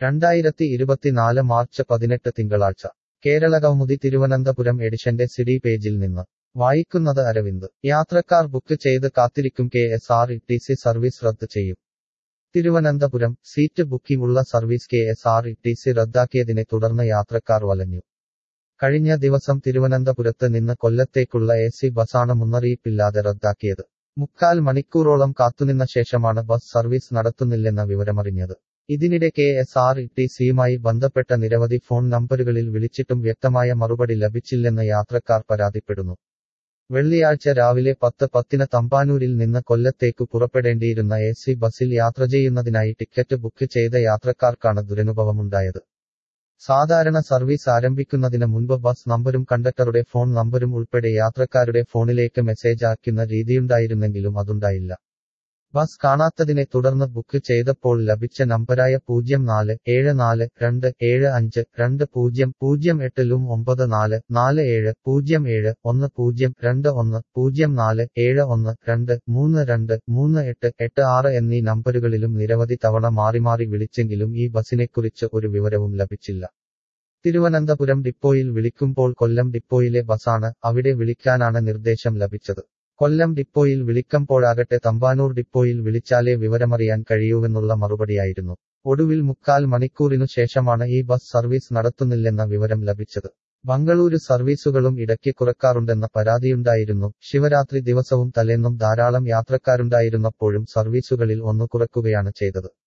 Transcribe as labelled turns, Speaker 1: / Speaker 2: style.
Speaker 1: രണ്ടായിരത്തി ഇരുപത്തിനാല് മാർച്ച് പതിനെട്ട് തിങ്കളാഴ്ച കേരള കൗമുദി തിരുവനന്തപുരം എഡിഷന്റെ സിഡി പേജിൽ നിന്ന് വായിക്കുന്നത് അരവിന്ദ് യാത്രക്കാർ ബുക്ക് ചെയ്ത് കാത്തിരിക്കും K S R T C service റദ്ദ് ചെയ്യും തിരുവനന്തപുരം സീറ്റ് ബുക്കിംഗ് ഉള്ള service K S R T C റദ്ദാക്കിയതിനെ തുടർന്ന് യാത്രക്കാർ വലഞ്ഞു കഴിഞ്ഞ ദിവസം തിരുവനന്തപുരത്ത് നിന്ന് കൊല്ലത്തേക്കുള്ള എ സി ബസാണ് മുന്നറിയിപ്പില്ലാതെ റദ്ദാക്കിയത് മുക്കാൽ മണിക്കൂറോളം കാത്തുനിന്ന ശേഷമാണ് ബസ് സർവീസ് നടത്തുന്നില്ലെന്ന വിവരമറിഞ്ഞത് ഇതിനിടെ കെ എസ് ആർ ടി സിയുമായി ബന്ധപ്പെട്ട നിരവധി ഫോൺ നമ്പറുകളിൽ വിളിച്ചിട്ടും വ്യക്തമായ മറുപടി ലഭിച്ചില്ലെന്ന് യാത്രക്കാർ പരാതിപ്പെടുന്നു വെള്ളിയാഴ്ച രാവിലെ പത്ത് പത്തിന് തമ്പാനൂരിൽ നിന്ന് കൊല്ലത്തേക്കു പുറപ്പെടേണ്ടിയിരുന്ന എ സി ബസിൽ യാത്ര ചെയ്യുന്നതിനായി ടിക്കറ്റ് ബുക്ക് ചെയ്ത യാത്രക്കാർക്കാണ് ദുരനുഭവമുണ്ടായത് സാധാരണ സർവീസ് ആരംഭിക്കുന്നതിന് മുൻപ് ബസ് നമ്പരും കണ്ടക്ടറുടെ ഫോൺ നമ്പരും ഉൾപ്പെടെ യാത്രക്കാരുടെ ഫോണിലേക്ക് മെസ്സേജ് ആക്കുന്ന രീതിയുണ്ടായിരുന്നെങ്കിലും അതുണ്ടായില്ല ബസ് കാണാത്തതിനെ തുടർന്ന് ബുക്ക് ചെയ്തപ്പോൾ ലഭിച്ച നമ്പരായ പൂജ്യം നാല് ഏഴ് നാല് രണ്ട് ഏഴ് അഞ്ച് രണ്ട് പൂജ്യം പൂജ്യം എട്ടിലും ഒമ്പത് നാല് നാല് ഏഴ് പൂജ്യം ഏഴ് ഒന്ന് പൂജ്യം രണ്ട് ഒന്ന് പൂജ്യം നാല് ഏഴ് ഒന്ന് രണ്ട് മൂന്ന് രണ്ട് മൂന്ന് എട്ട് എട്ട് ആറ് എന്നീ നമ്പറുകളിലും നിരവധി തവണ മാറി മാറി വിളിച്ചെങ്കിലും ഈ ബസിനെക്കുറിച്ച് ഒരു വിവരവും ലഭിച്ചില്ല തിരുവനന്തപുരം ഡിപ്പോയിൽ വിളിക്കുമ്പോൾ കൊല്ലം ഡിപ്പോയിലെ ബസാണ് അവിടെ വിളിക്കാനാണ് നിർദ്ദേശം ലഭിച്ചത് കൊല്ലം ഡിപ്പോയിൽ വിളിക്കുമ്പോഴാകട്ടെ തമ്പാനൂർ ഡിപ്പോയിൽ വിളിച്ചാലേ വിവരമറിയാൻ കഴിയൂവെന്നുള്ള മറുപടിയായിരുന്നു ഒടുവിൽ മുക്കാൽ മണിക്കൂറിനു ശേഷമാണ് ഈ ബസ് സർവീസ് നടത്തുന്നില്ലെന്ന വിവരം ലഭിച്ചത് ബംഗളൂരു സർവീസുകളും ഇടയ്ക്ക് കുറക്കാറുണ്ടെന്ന പരാതിയുണ്ടായിരുന്നു ശിവരാത്രി ദിവസവും തലേന്നും ധാരാളം യാത്രക്കാരുണ്ടായിരുന്നപ്പോഴും സർവീസുകളിൽ ഒന്നു കുറക്കുകയാണ് ചെയ്തത്